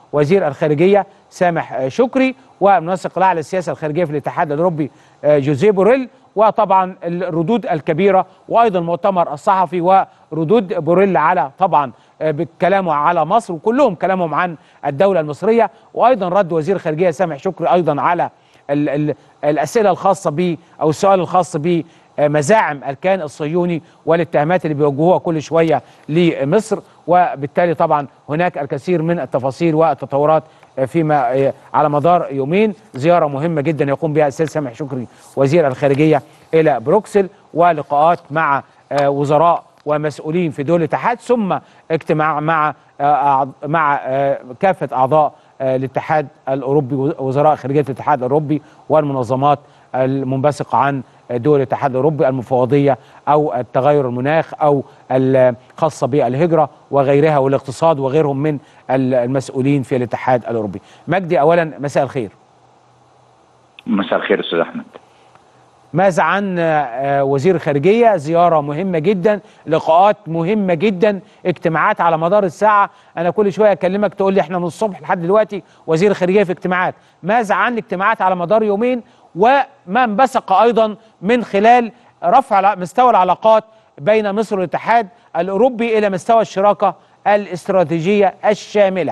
وزير الخارجيه سامح شكري والمنسق الاعلى للسياسه الخارجيه في الاتحاد الاوروبي جوزيه بوريل وطبعا الردود الكبيره وايضا المؤتمر الصحفي وردود بوريل على طبعا بكلامه على مصر وكلهم كلامهم عن الدوله المصريه وايضا رد وزير الخارجيه سامح شكري ايضا على ال ال الاسئله الخاصه به او السؤال الخاص به مزاعم الكيان الصهيوني والاتهامات اللي بيوجهوها كل شويه لمصر وبالتالي طبعا هناك الكثير من التفاصيل والتطورات فيما على مدار يومين زياره مهمه جدا يقوم بها السيد سامح شكري وزير الخارجيه الى بروكسل ولقاءات مع وزراء ومسؤولين في دول الاتحاد ثم اجتماع مع مع كافه اعضاء الاتحاد الاوروبي وزراء خارجيه الاتحاد الاوروبي والمنظمات المنبثقه عن دول الاتحاد الاوروبي المفوضيه او التغير المناخ او الخاصه بالهجره وغيرها والاقتصاد وغيرهم من المسؤولين في الاتحاد الاوروبي. مجدي اولا مساء الخير. مساء الخير استاذ احمد. ماذا عن وزير الخارجيه زياره مهمه جدا لقاءات مهمه جدا اجتماعات على مدار الساعه انا كل شويه اكلمك تقول لي احنا من الصبح لحد دلوقتي وزير الخارجيه في اجتماعات ماذا عن الاجتماعات على مدار يومين وما انبثق ايضا من خلال رفع مستوى العلاقات بين مصر والاتحاد الاوروبي الى مستوى الشراكه الاستراتيجيه الشامله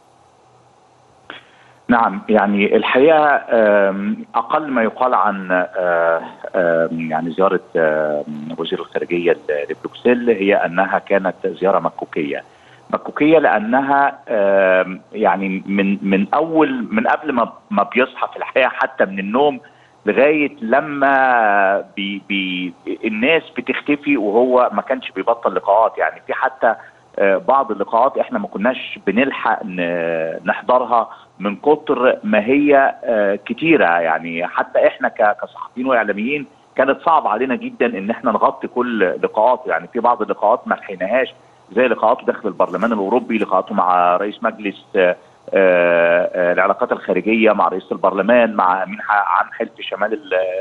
نعم يعني الحقيقه اقل ما يقال عن يعني زياره وزير الخارجيه لبروكسل هي انها كانت زياره مكوكيه مكوكيه لانها يعني من من اول من قبل ما ما بيصحى في الحقيقه حتى من النوم لغايه لما بي بي الناس بتختفي وهو ما كانش بيبطل لقاءات يعني في حتى بعض اللقاءات احنا ما كناش بنلحق نحضرها من كتر ما هي كتيره يعني حتى احنا كصحفيين واعلاميين كانت صعب علينا جدا ان احنا نغطي كل لقاءات يعني في بعض اللقاءات ما لحقناهاش زي لقاءاته داخل البرلمان الاوروبي لقاءاته مع رئيس مجلس العلاقات الخارجيه مع رئيس البرلمان مع امين عام حلف شمال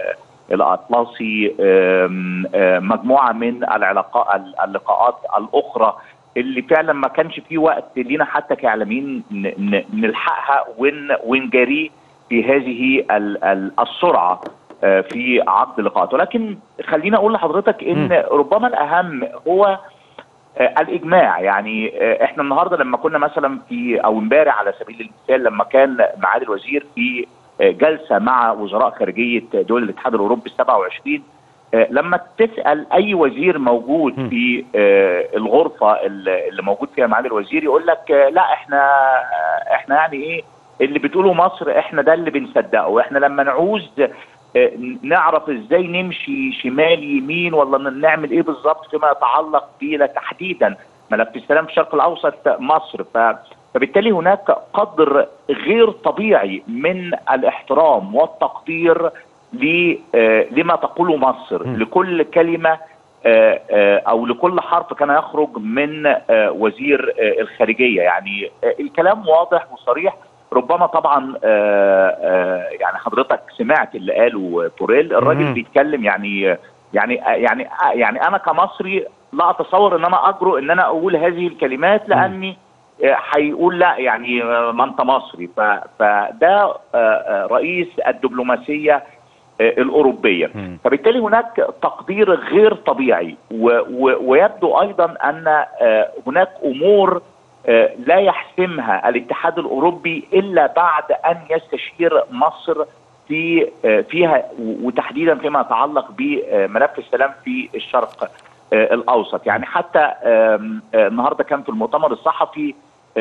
الاطلسي مجموعه من العلاقات اللقاءات الاخرى اللي فعلا ما كانش في وقت لينا حتى كاعلاميين نلحقها ونجاريه في هذه السرعه في عقد اللقاءات ولكن خليني اقول لحضرتك ان ربما الاهم هو الاجماع يعني احنا النهارده لما كنا مثلا في او امبارح على سبيل المثال لما كان معالي الوزير في جلسه مع وزراء خارجيه دول الاتحاد الاوروبي ال 27 لما تسال اي وزير موجود في الغرفه اللي موجود فيها معالي الوزير يقول لك لا احنا احنا يعني ايه اللي بتقوله مصر احنا ده اللي بنصدقه احنا لما نعوز نعرف ازاي نمشي شمال يمين ولا نعمل ايه بالظبط فيما يتعلق بيه تحديدا ملف السلام في الشرق الاوسط مصر ف فبالتالي هناك قدر غير طبيعي من الاحترام والتقدير لما تقوله مصر م. لكل كلمه او لكل حرف كان يخرج من وزير الخارجيه يعني الكلام واضح وصريح ربما طبعا يعني حضرتك سمعت اللي قاله بوريل الراجل بيتكلم يعني يعني يعني يعني انا كمصري لا اتصور ان انا اجرؤ ان انا اقول هذه الكلمات لاني هيقول لا يعني ما انت مصري فده رئيس الدبلوماسيه الاوروبيه فبالتالي هناك تقدير غير طبيعي ويبدو ايضا ان هناك امور لا يحسمها الاتحاد الاوروبي الا بعد ان يستشير مصر في فيها وتحديدا فيما يتعلق بملف السلام في الشرق الاوسط يعني حتى النهارده كان في المؤتمر الصحفي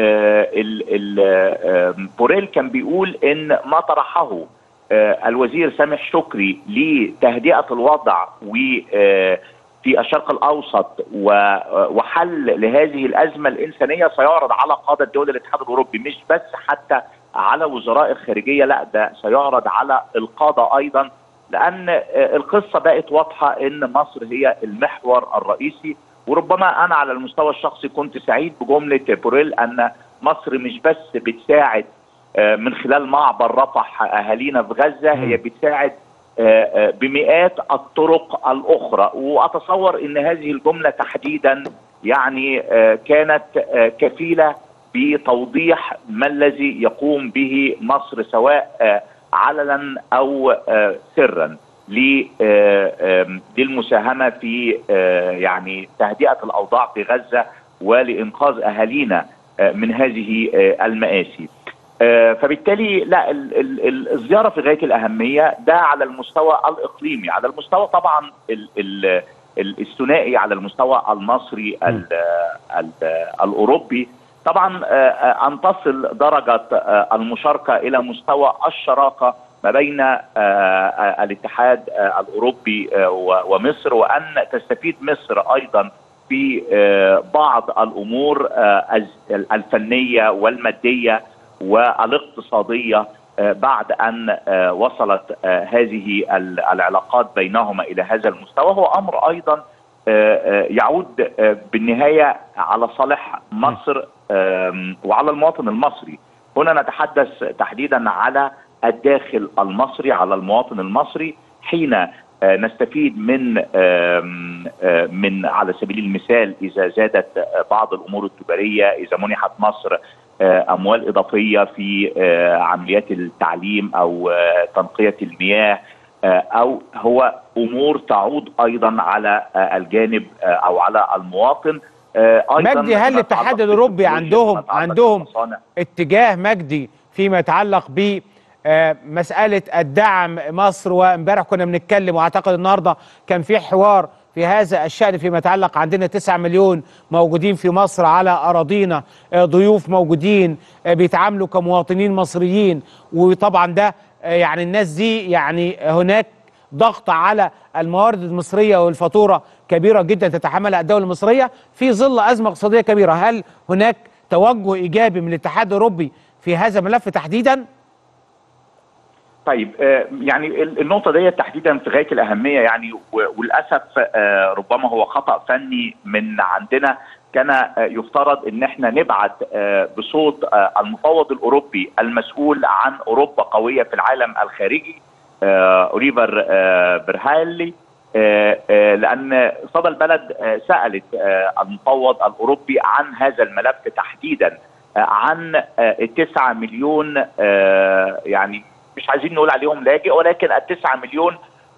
بوريل كان بيقول ان ما طرحه الوزير سامح شكري لتهدئه الوضع و في الشرق الاوسط وحل لهذه الازمه الانسانيه سيعرض على قاده دول الاتحاد الاوروبي مش بس حتى على وزراء الخارجيه لا ده سيعرض على القاده ايضا لان القصه بقت واضحه ان مصر هي المحور الرئيسي وربما انا على المستوى الشخصي كنت سعيد بجمله بوريل ان مصر مش بس بتساعد من خلال معبر رفح اهالينا في غزه هي بتساعد بمئات الطرق الاخرى واتصور ان هذه الجمله تحديدا يعني كانت كفيله بتوضيح ما الذي يقوم به مصر سواء علنا او سرا للمساهمه في يعني تهدئه الاوضاع في غزه ولانقاذ اهالينا من هذه المآسي. فبالتالي لا الزياره في غايه الاهميه ده على المستوى الاقليمي، على المستوى طبعا الثنائي على المستوى المصري ال ال الاوروبي طبعا ان تصل درجه المشاركه الى مستوى الشراكه ما بين الاتحاد الاوروبي ومصر وان تستفيد مصر ايضا في بعض الامور الفنيه والماديه والاقتصاديه بعد ان وصلت هذه العلاقات بينهما الى هذا المستوى هو امر ايضا يعود بالنهايه على صالح مصر وعلى المواطن المصري هنا نتحدث تحديدا على الداخل المصري على المواطن المصري حين نستفيد من من على سبيل المثال اذا زادت بعض الامور التجاريه اذا منحت مصر اموال اضافيه في عمليات التعليم او تنقيه المياه او هو امور تعود ايضا على الجانب او على المواطن ايضا مجدي هل الاتحاد الاوروبي عندهم عندهم اتجاه مجدي فيما يتعلق ب مساله الدعم مصر وامبارح كنا بنتكلم واعتقد النهارده كان في حوار في هذا الشأن فيما يتعلق عندنا 9 مليون موجودين في مصر على أراضينا ضيوف موجودين بيتعاملوا كمواطنين مصريين وطبعا ده يعني الناس دي يعني هناك ضغط على الموارد المصرية والفاتورة كبيرة جدا تتحملها الدولة المصرية في ظل أزمة اقتصادية كبيرة هل هناك توجه إيجابي من الاتحاد الأوروبي في هذا الملف تحديداً؟ طيب يعني النقطة دي تحديدا في غاية الأهمية يعني وللأسف ربما هو خطأ فني من عندنا كان يفترض ان احنا نبعت بصوت المفوض الاوروبي المسؤول عن اوروبا قويه في العالم الخارجي اوليفر برهالي لان صدى البلد سالت المفوض الاوروبي عن هذا الملف تحديدا عن التسعة مليون يعني مش عايزين نقول عليهم لاجئ ولكن التسعة مليون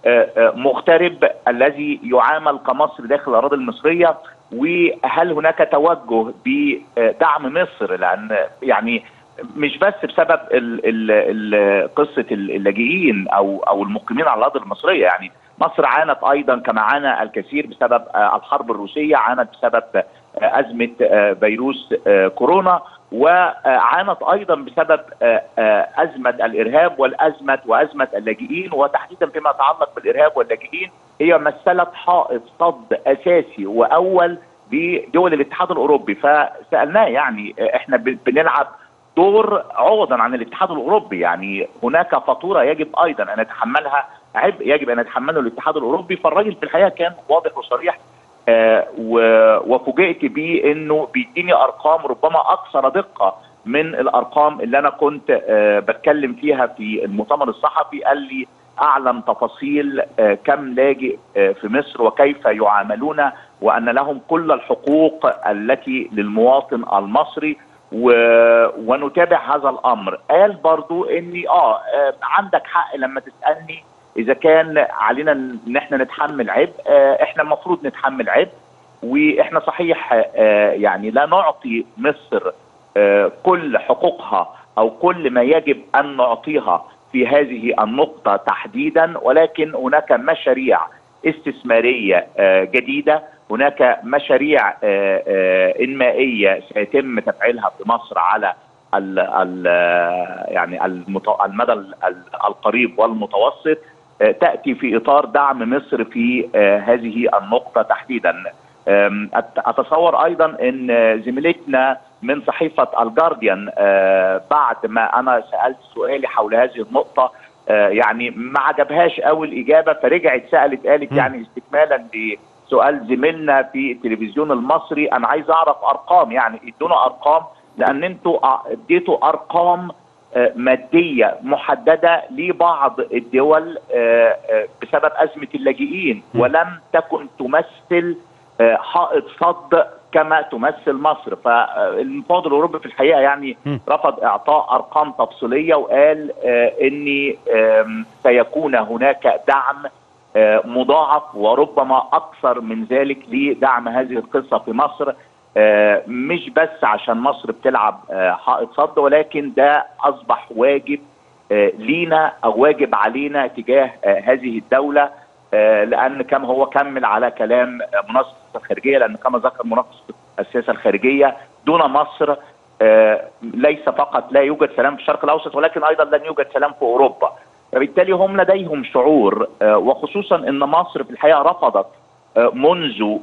مغترب الذي يعامل كمصر داخل الاراضي المصريه وهل هناك توجه بدعم مصر لان يعني مش بس بسبب ال ال ال قصه اللاجئين او او المقيمين على الارض المصريه يعني مصر عانت ايضا كما عانى الكثير بسبب الحرب الروسيه عانت بسبب ازمه فيروس كورونا وعانت ايضا بسبب ازمه الارهاب والازمه وازمه اللاجئين وتحديدا فيما يتعلق بالارهاب واللاجئين هي مثلت حائط صد اساسي واول بدول الاتحاد الاوروبي فسالناه يعني احنا بنلعب دور عوضا عن الاتحاد الاوروبي يعني هناك فاتوره يجب ايضا ان يتحملها عبء يجب ان يتحمله الاتحاد الاوروبي فالراجل في الحقيقه كان واضح وصريح آه وفوجئت بيه انه بيديني ارقام ربما اكثر دقه من الارقام اللي انا كنت آه بتكلم فيها في المؤتمر الصحفي قال لي اعلم تفاصيل آه كم لاجئ في مصر وكيف يعاملون وان لهم كل الحقوق التي للمواطن المصري و... ونتابع هذا الامر قال برضو اني اه عندك حق لما تسالني اذا كان علينا ان احنا نتحمل عبء احنا المفروض نتحمل عبء واحنا صحيح يعني لا نعطي مصر كل حقوقها او كل ما يجب ان نعطيها في هذه النقطه تحديدا ولكن هناك مشاريع استثماريه جديده هناك مشاريع انمائيه سيتم تفعيلها في مصر على ال ال يعني المدى القريب والمتوسط تاتي في اطار دعم مصر في هذه النقطه تحديدا اتصور ايضا ان زميلتنا من صحيفه الجارديان بعد ما انا سالت سؤالي حول هذه النقطه يعني ما عجبهاش قوي الاجابه فرجعت سالت قالت يعني استكمالا لسؤال زميلنا في التلفزيون المصري انا عايز اعرف ارقام يعني ادونا ارقام لان انتوا اديتوا ارقام ماديه محدده لبعض الدول بسبب ازمه اللاجئين ولم تكن تمثل حائط صد كما تمثل مصر فالمفوض الاوروبي في الحقيقه يعني م. رفض اعطاء ارقام تفصيليه وقال آه، ان آم، سيكون هناك دعم آه، مضاعف وربما اكثر من ذلك لدعم هذه القصه في مصر آه، مش بس عشان مصر بتلعب آه، حائط صد ولكن ده اصبح واجب آه، لينا او واجب علينا تجاه آه، هذه الدوله آه، لان كما هو كمل على كلام آه، مناقص الخارجيه لان كما ذكر مناقص السياسه الخارجيه دون مصر آه، ليس فقط لا يوجد سلام في الشرق الاوسط ولكن ايضا لن يوجد سلام في اوروبا فبالتالي هم لديهم شعور آه، وخصوصا ان مصر في الحقيقه رفضت آه، منذ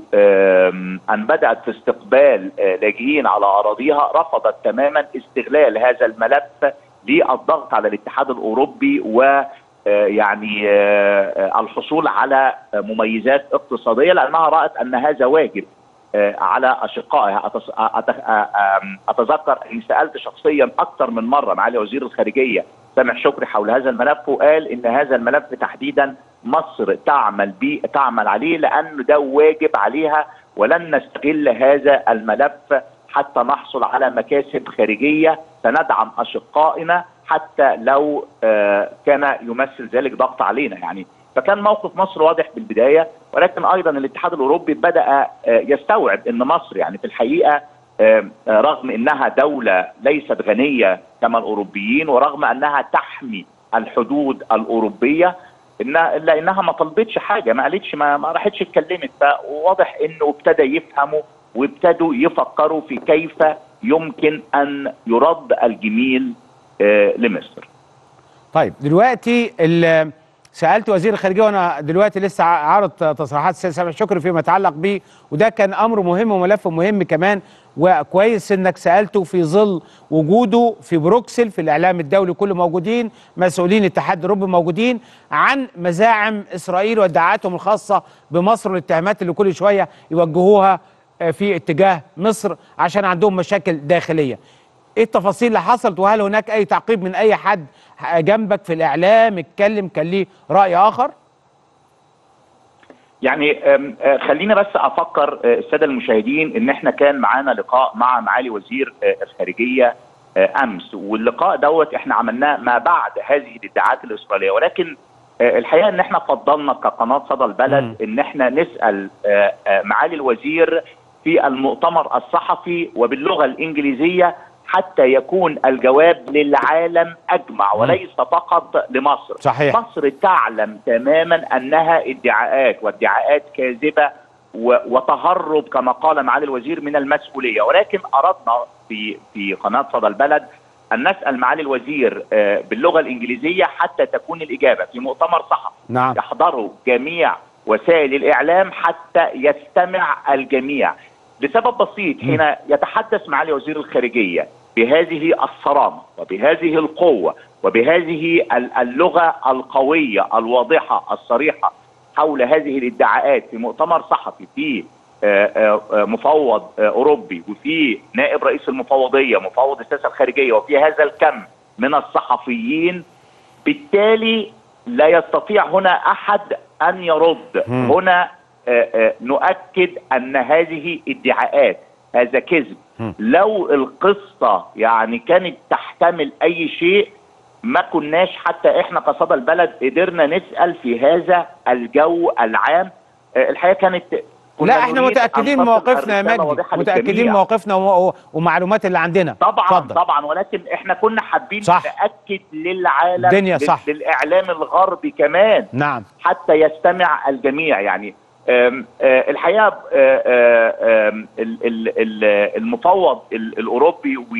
آم، ان بدات في استقبال آه، لاجئين على اراضيها رفضت تماما استغلال هذا الملف للضغط على الاتحاد الاوروبي و آه، يعني آه، الحصول على آه، مميزات اقتصاديه لانها رات ان هذا واجب آه، على اشقائها أتص- أت- آم، اتذكر اني سالت شخصيا اكثر من مره معالي وزير الخارجيه سامح شكري حول هذا الملف وقال ان هذا الملف تحديدا مصر تعمل به تعمل عليه لانه ده واجب عليها ولن نستغل هذا الملف حتى نحصل على مكاسب خارجيه سندعم اشقائنا حتى لو آه، كان يمثل ذلك ضغط علينا يعني فكان موقف مصر واضح بالبدايه ولكن ايضا الاتحاد الاوروبي بدا آه، يستوعب ان مصر يعني في الحقيقه آه، آه، رغم انها دوله ليست غنيه كما الاوروبيين ورغم انها تحمي الحدود الاوروبيه انها الا انها ما طلبتش حاجه ما قالتش ما, ما راحتش اتكلمت فواضح انه ابتدى يفهموا وابتدوا يفكروا في كيف يمكن ان يرد الجميل آه، لمصر طيب دلوقتي ال- سالت وزير الخارجيه وانا دلوقتي لسه ع- عارض تصريحات السيد سامح شكري فيما يتعلق به وده كان امر مهم وملف مهم كمان وكويس انك سالته في ظل وجوده في بروكسل في الاعلام الدولي كله موجودين مسؤولين الاتحاد الاوروبي موجودين عن مزاعم اسرائيل وادعاءاتهم الخاصه بمصر والاتهامات اللي كل شويه يوجهوها آه، في اتجاه مصر عشان عندهم مشاكل داخليه ايه التفاصيل اللي حصلت وهل هناك اي تعقيب من اي حد جنبك في الاعلام اتكلم كان ليه راي اخر يعني أم، آه، خلينا بس افكر آه، الساده المشاهدين ان احنا كان معانا لقاء مع معالي وزير آه، الخارجيه آه، امس واللقاء دوت احنا عملناه ما بعد هذه الادعاءات الاسرائيليه ولكن آه، الحقيقه ان احنا فضلنا كقناه صدى البلد مم. ان احنا نسال آه، آه، معالي الوزير في المؤتمر الصحفي وباللغه الانجليزيه حتى يكون الجواب للعالم اجمع وليس فقط لمصر صحيح. مصر تعلم تماما انها ادعاءات وادعاءات كاذبه و- وتهرب كما قال معالي الوزير من المسؤوليه ولكن اردنا في في قناه صدى البلد ان نسال معالي الوزير آه، باللغه الانجليزيه حتى تكون الاجابه في مؤتمر صحفي نعم يحضره جميع وسائل الاعلام حتى يستمع الجميع لسبب بسيط حين يتحدث معالي وزير الخارجيه بهذه الصرامه وبهذه القوه وبهذه ال- اللغه القويه الواضحه الصريحه حول هذه الادعاءات في مؤتمر صحفي في آه، آه، آه، مفوض آه، اوروبي وفي نائب رئيس المفوضيه مفوض السياسه الخارجيه وفي هذا الكم من الصحفيين بالتالي لا يستطيع هنا احد ان يرد مم. هنا آه، آه، نؤكد ان هذه ادعاءات هذا كذب مم. لو القصه يعني كانت تحتمل اي شيء ما كناش حتى احنا كصدى البلد قدرنا نسال في هذا الجو العام آه، الحقيقه كانت كنا لا احنا نريد أن متاكدين تصل مواقفنا يا الرسالة مجدي واضحة متاكدين للجميع. مواقفنا و- و- ومعلومات اللي عندنا طبعا اتفضل. طبعا ولكن احنا كنا حابين صح. ناكد للعالم الدنيا لل- صح. للاعلام الغربي كمان نعم حتى يستمع الجميع يعني آم، آه، الحقيقه آه، آه، آم، ال- ال- ال- المفوض ال- الاوروبي و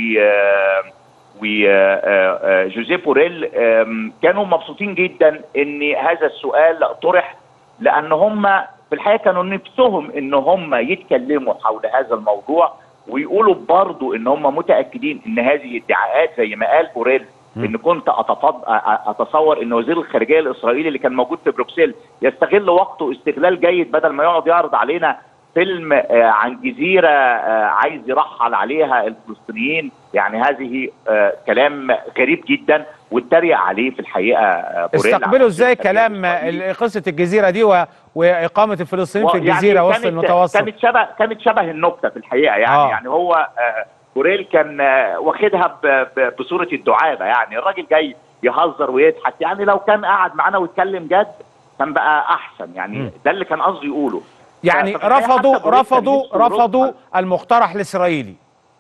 وجوزيف بوريل آم، كانوا مبسوطين جدا ان هذا السؤال طرح لان هم في الحقيقه كانوا نفسهم ان هم يتكلموا حول هذا الموضوع ويقولوا برضو ان هم متاكدين ان هذه ادعاءات زي ما قال بوريل ان كنت أتفض... أ- اتصور ان وزير الخارجيه الاسرائيلي اللي كان موجود في بروكسل يستغل وقته استغلال جيد بدل ما يقعد يعرض علينا فيلم آه، عن جزيره آه، عايز يرحل عليها الفلسطينيين يعني هذه آه، كلام غريب جدا واتريق عليه في الحقيقه آه، بوريل استقبلوا على ازاي التربية كلام الإسرائيلية. ال- قصه الجزيره دي و... واقامه الفلسطينيين في يعني الجزيره وسط كانت- المتوسط كانت شبه كانت شبه النكته في الحقيقه يعني آه. آه. يعني هو آه، بوريل كان آه، واخدها ب- ب- بصوره الدعابه يعني الراجل جاي يهزر ويضحك يعني لو كان قعد معانا ويتكلم جد كان بقى احسن يعني مم. ده اللي كان قصدي يقوله يعني ففي الحقيقة رفضوا حتى بوريل كان رفضوا نفسه يرد رفضوا على- المقترح الاسرائيلي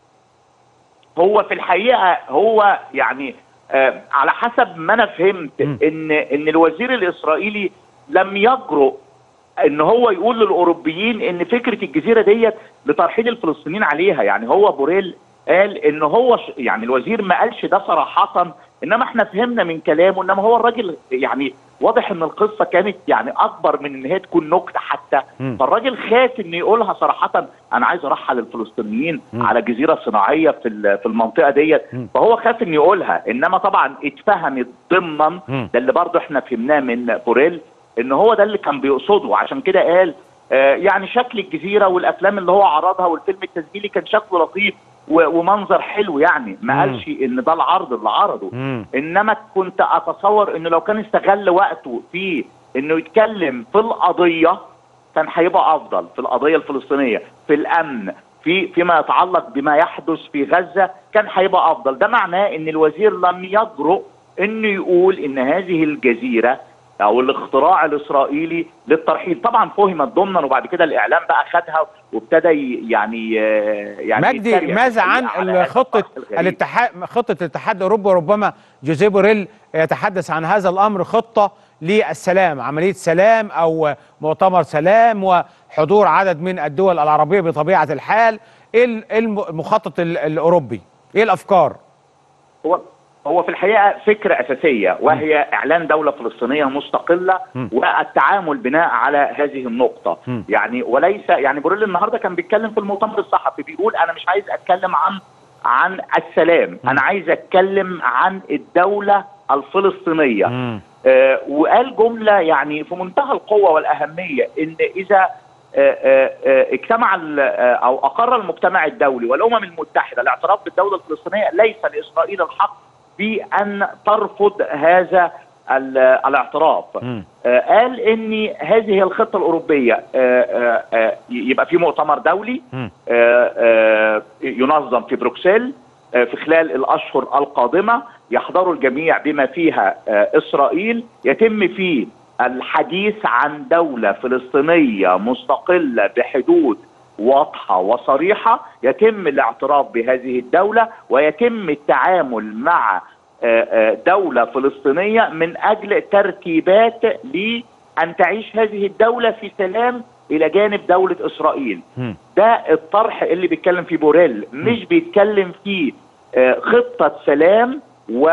هو في الحقيقه هو يعني آه على حسب ما انا فهمت مم. ان ان الوزير الاسرائيلي لم يجرؤ ان هو يقول للاوروبيين ان فكره الجزيره ديت لترحيل الفلسطينيين عليها يعني هو بوريل قال ان هو ش- يعني الوزير ما قالش ده صراحه انما احنا فهمنا من كلامه انما هو الراجل يعني واضح ان القصه كانت يعني اكبر من ان هي تكون نكته حتى مم. فالراجل خاف ان يقولها صراحه انا عايز ارحل الفلسطينيين مم. على جزيره صناعيه في ال- في المنطقه ديت مم. فهو خاف ان يقولها انما طبعا اتفهمت ضمنا مم. ده اللي برضه احنا فهمناه من بوريل ان هو ده اللي كان بيقصده عشان كده قال آه يعني شكل الجزيره والافلام اللي هو عرضها والفيلم التسجيلي كان شكله لطيف و- ومنظر حلو يعني مم. ما قالش ان ده العرض اللي عرضه مم. انما كنت اتصور انه لو كان استغل وقته في انه يتكلم في القضيه كان هيبقى افضل في القضيه الفلسطينيه في الامن في فيما يتعلق بما يحدث في غزه كان هيبقى افضل ده معناه ان الوزير لم يجرؤ انه يقول ان هذه الجزيره او الاختراع الاسرائيلي للترحيل طبعا فهمت ضمنا وبعد كده الاعلام بقى خدها وابتدى ي- يعني آه، يعني مجدي يتريق ماذا عن على هذا خطه الفخ الغريب. الاتحاد خطه الاتحاد الاوروبي وربما جوزيه بوريل يتحدث عن هذا الامر خطه للسلام عمليه سلام او مؤتمر سلام وحضور عدد من الدول العربيه بطبيعه الحال ايه ال- إيه الم- المخطط ال- الاوروبي ايه الافكار هو هو في الحقيقه فكره اساسيه وهي اعلان دوله فلسطينيه مستقله م. والتعامل بناء على هذه النقطه م. يعني وليس يعني بوريل النهارده كان بيتكلم في المؤتمر الصحفي بيقول انا مش عايز اتكلم عن عن السلام م. انا عايز اتكلم عن الدوله الفلسطينيه مم. آه، وقال جملة يعني في منتهى القوة والأهمية إن إذا آه، آه، آه، اجتمع ال- آه، أو أقر المجتمع الدولي والأمم المتحدة الاعتراف بالدولة الفلسطينية ليس لإسرائيل الحق في أن ترفض هذا ال- الاعتراف مم. آه، قال ان هذه الخطه الاوروبيه آه، آه، آه، يبقى في مؤتمر دولي مم. آه، آه، ينظم في بروكسل آه، في خلال الاشهر القادمه يحضر الجميع بما فيها آه، اسرائيل يتم فيه الحديث عن دوله فلسطينيه مستقله بحدود واضحه وصريحه يتم الاعتراف بهذه الدوله ويتم التعامل مع آه، آه، دولة فلسطينية من أجل ترتيبات لأن تعيش هذه الدولة في سلام إلى جانب دولة إسرائيل مم. ده الطرح اللي بيتكلم فيه بوريل مش بيتكلم فيه آه، خطة سلام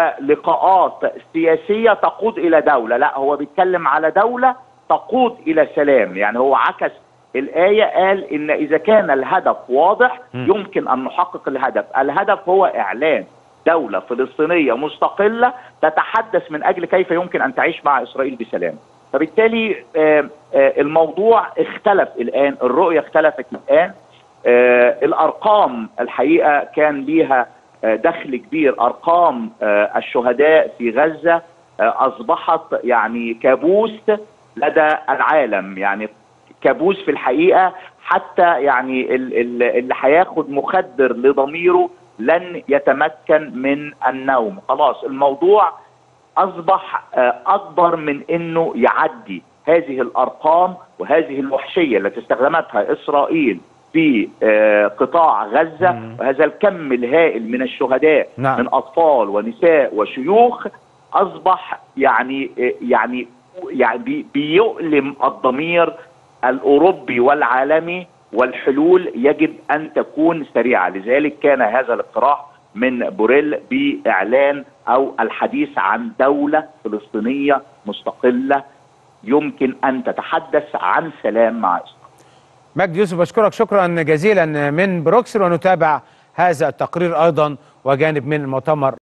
ولقاءات سياسية تقود إلى دولة لا هو بيتكلم على دولة تقود إلى سلام يعني هو عكس الآية قال إن إذا كان الهدف واضح م. يمكن أن نحقق الهدف الهدف هو إعلان دولة فلسطينية مستقلة تتحدث من أجل كيف يمكن أن تعيش مع إسرائيل بسلام فبالتالي آه، آه، الموضوع اختلف الآن الرؤية اختلفت الآن آه، الأرقام الحقيقة كان ليها آه، دخل كبير أرقام آه، الشهداء في غزة آه، أصبحت يعني كابوس لدى العالم يعني كابوس في الحقيقة حتى يعني ال- ال- اللي هياخد مخدر لضميره لن يتمكن من النوم خلاص الموضوع اصبح آه، اكبر من انه يعدي هذه الارقام وهذه الوحشيه التي استخدمتها اسرائيل في آه، قطاع غزه مم. وهذا الكم الهائل من الشهداء نعم. من اطفال ونساء وشيوخ اصبح يعني آه، يعني يعني بي- بيؤلم الضمير الاوروبي والعالمي والحلول يجب ان تكون سريعه لذلك كان هذا الاقتراح من بوريل باعلان او الحديث عن دوله فلسطينيه مستقله يمكن ان تتحدث عن سلام مع اسرائيل مجدي يوسف بشكرك شكرا جزيلا من بروكسل ونتابع هذا التقرير ايضا وجانب من المؤتمر